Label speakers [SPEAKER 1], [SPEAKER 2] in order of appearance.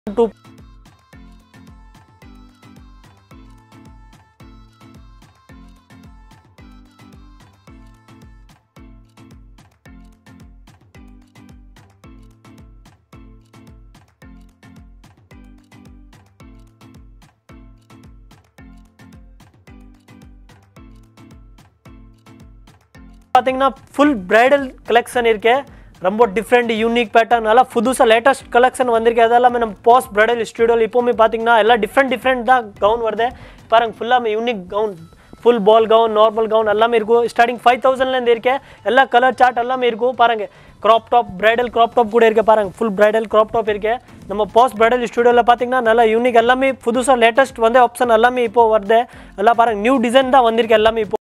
[SPEAKER 1] two பார்த்தீங்கன்னா full bridal collection இருக்கு ரொம்ப டிஃப்ரெண்ட் யூனிக் பேட்டர்ன் நல்லா புதுசாக லேட்டஸ்ட் கலெக்ஷன் வந்திருக்கு அதெல்லாமே நம்ம போஸ்ட் பிரைடல் ஸ்டுடியோவில் இப்போவுமே பார்த்தீங்கன்னா எல்லாம் டிஃப்ரெண்ட் டிஃப்ரெண்ட் தான் கவுன் வருது பாருங்க ஃபுல்லாக unique gown full ball gown normal gown எல்லாமே இருக்கும் ஸ்டார்டிங் ஃபைவ் தௌசண்ட்லேருந்து இருக்கு எல்லா கலர் சார்ட் எல்லாமே இருக்கும் பாருங்க crop top bridal crop top கூட இருக்கு பாருங்க ஃபுல் பிரைடல் கிராப் டாப் இருக்கு நம்ம போஸ்ட் பிரைடல் ஸ்டுடியோவில் பார்த்தீங்கன்னா நல்லா யூனிக் எல்லாமே புதுசாக லேட்டஸ்ட் வந்து ஆப்ஷன் எல்லாமே இப்போ வருது எல்லாம் பாருங்க நியூ டிசைன் தான் வந்திருக்கு எல்லாமே இப்போ